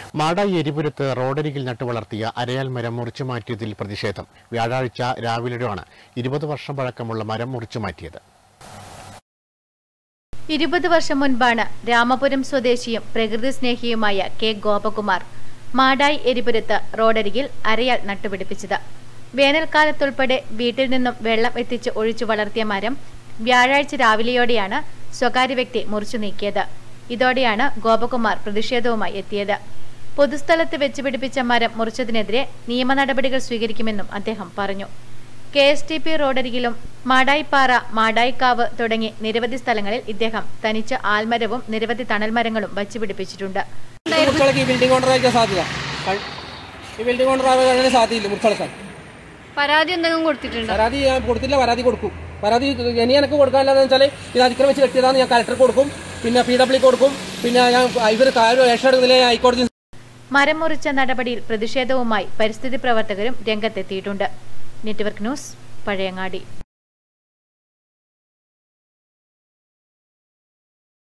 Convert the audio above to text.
മാടായി എരിപുരത്ത് റോഡരികിൽ നട്ടുവളർത്തിയ അരയാൽ മരം മുറിച്ചു മാറ്റിയതിൽ പ്രതിഷേധം വ്യാഴാഴ്ച രാവിലെയാണ് ഇരുപത് വർഷം പഴക്കമുള്ള മരം മുറിച്ചു മാറ്റിയത് ഇരുപത് വർഷം മുൻപാണ് രാമപുരം സ്വദേശിയും പ്രകൃതി സ്നേഹിയുമായ കെ ഗോപകുമാർ മാടായി എരിപുരത്ത് റോഡരികിൽ അരയാൽ നട്ടുപിടിപ്പിച്ചത് വേനൽക്കാലത്തുൾപ്പെടെ വീട്ടിൽ നിന്നും വെള്ളം എത്തിച്ച് ഒഴിച്ചു വളർത്തിയ മരം വ്യാഴാഴ്ച രാവിലെയോടെയാണ് സ്വകാര്യ വ്യക്തി മുറിച്ചു നീക്കിയത് ഇതോടെയാണ് ഗോപകുമാർ പ്രതിഷേധവുമായി എത്തിയത് പൊതുസ്ഥലത്ത് വെച്ച് പിടിപ്പിച്ച മരം മുറിച്ചതിനെതിരെ നിയമ നടപടികൾ സ്വീകരിക്കുമെന്നും അദ്ദേഹം പറഞ്ഞു കെ എസ് ടി പി റോഡരികിലും മാടായിപ്പാറ മാടായിക്കാവ് തുടങ്ങി നിരവധി സ്ഥലങ്ങളിൽ ഇദ്ദേഹം തനിച്ച് ആൽമരവും നിരവധി തണൽമരങ്ങളും വച്ചുപിടിപ്പിച്ചിട്ടുണ്ട് മുറിച്ചളക്ക് ഈ ബിൽഡിംഗ് കൊണ്ടുവരാൻ സാധ്യത ക- ഈ ബിൽഡിംഗ് കൊണ്ടുവരാൻ സാധ്യതയില്ല മുറിച്ചളക്കാൻ പരാതി എന്തെങ്കിലും കൊടുത്തിട്ടുണ്ടോ പരാതി ഞാൻ കൊടുത്തില്ല പരാതി കൊടുക്കും പരാതി ഇനി എനിക്ക് കൊടുക്കാനില്ലെന്ന് വെച്ചാൽ ഇത് അതിക്രമിച്ച് കെട്ടിയതാണ് ഞാൻ കലക്ടർ കൊടുക്കും പിന്നെ പി ഡബ്ല്യു കൊടുക്കും പിന്നെ ഞാൻ ഇവർ കാര്യം രക്ഷ എടുക്കുന്നില്ല ഞാൻ ഹൈക്കോടതി മരം മുറിച്ച നടപടിയിൽ പ്രതിഷേധവുമായി പരിസ്ഥിതി പ്രവർത്തകരും രംഗത്തെത്തിയിട്ടുണ്ട് നെറ്റ്വർക്ക് ന്യൂസ് പഴയങ്ങാടി